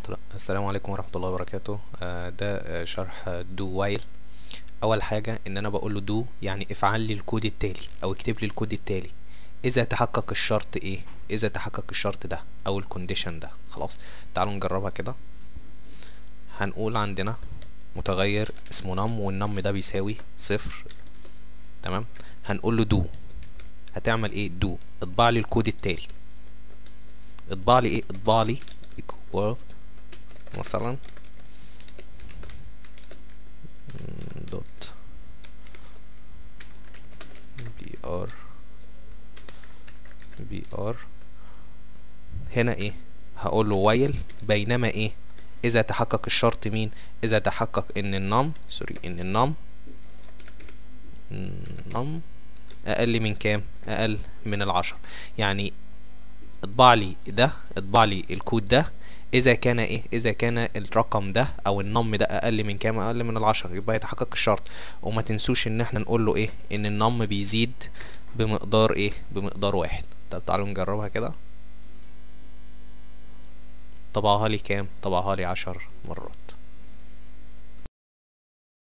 ورحمة الله السلام عليكم ورحمة الله وبركاته آه، ده آه، شرح دو وايل أول حاجة إن أنا بقول له دو يعني افعل لي الكود التالي أو اكتب لي الكود التالي إذا تحقق الشرط إيه إذا تحقق الشرط ده أو الكونديشن ده خلاص تعالوا نجربها كده هنقول عندنا متغير اسمه نم والنم ده بيساوي صفر تمام هنقول له دو هتعمل ايه دو اطبع لي الكود التالي اطبع لي ايه اطبع لي equal مثلا دوت بي ار بي ار هنا ايه هقول له وايل بينما ايه اذا تحقق الشرط مين اذا تحقق ان النم سوري ان النم نم اقل من كام اقل من العشر يعني اطبع لي ده اطبع لي الكود ده اذا كان ايه اذا كان الرقم ده او النم ده اقل من كام اقل من العشر يبقى يتحقق الشرط وما تنسوش ان احنا نقول له ايه ان النم بيزيد بمقدار ايه بمقدار واحد طب تعالوا نجربها كده طبعها لي كام طبعها لي عشر مرات